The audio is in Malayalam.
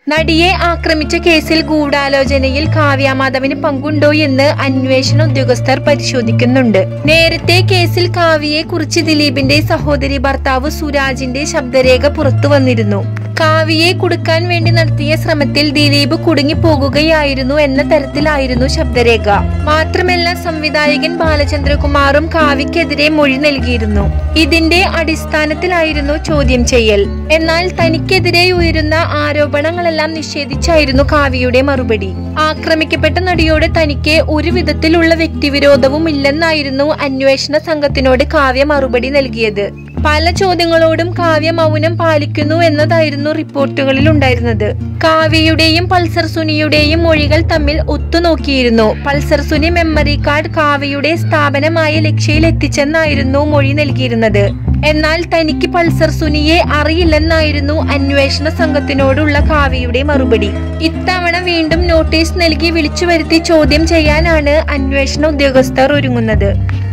നടിയെ ആക്രമിച്ച കേസിൽ ഗൂഢാലോചനയിൽ കാവ്യ മാധവന് പങ്കുണ്ടോ എന്ന് അന്വേഷണ ഉദ്യോഗസ്ഥർ പരിശോധിക്കുന്നുണ്ട് നേരത്തെ കേസിൽ കാവ്യയെ കുറിച്ച് ദിലീപിന്റെ സഹോദരി ഭർത്താവ് സുരാജിന്റെ ശബ്ദരേഖ പുറത്തു വന്നിരുന്നു കാവ്യയെ കുടുക്കാൻ വേണ്ടി നടത്തിയ ശ്രമത്തിൽ ദിലീപ് കുടുങ്ങിപ്പോകുകയായിരുന്നു എന്ന തരത്തിലായിരുന്നു ശബ്ദരേഖ മാത്രമല്ല സംവിധായകൻ ബാലചന്ദ്രകുമാറും കാവ്യക്കെതിരെ മൊഴി നൽകിയിരുന്നു ഇതിന്റെ അടിസ്ഥാനത്തിലായിരുന്നു ചോദ്യം ചെയ്യൽ എന്നാൽ തനിക്കെതിരെ ഉയരുന്ന ആരോപണങ്ങളെല്ലാം നിഷേധിച്ചായിരുന്നു കാവ്യയുടെ മറുപടി ആക്രമിക്കപ്പെട്ട നടിയോട് തനിക്ക് ഒരു വിധത്തിലുള്ള വ്യക്തിവിരോധവും ഇല്ലെന്നായിരുന്നു അന്വേഷണ സംഘത്തിനോട് കാവ്യ മറുപടി നൽകിയത് പല ചോദ്യങ്ങളോടും കാവ്യ മൗനം പാലിക്കുന്നു എന്നതായിരുന്നു റിപ്പോർട്ടുകളിൽ ഉണ്ടായിരുന്നത് കാവ്യയുടെയും പൾസർ സുനിയുടെയും മൊഴികൾ തമ്മിൽ ഒത്തുനോക്കിയിരുന്നു പൾസർ സുനി മെമ്മറി കാർഡ് കാവ്യയുടെ സ്ഥാപനമായ ലക്ഷ്യയിൽ എത്തിച്ചെന്നായിരുന്നു മൊഴി നൽകിയിരുന്നത് എന്നാൽ തനിക്ക് പൾസർ സുനിയെ അറിയില്ലെന്നായിരുന്നു അന്വേഷണ സംഘത്തിനോടുള്ള കാവ്യയുടെ മറുപടി ഇത്തവണ വീണ്ടും നോട്ടീസ് നൽകി വിളിച്ചു വരുത്തി ചോദ്യം ചെയ്യാനാണ് അന്വേഷണ ഉദ്യോഗസ്ഥർ ഒരുങ്ങുന്നത്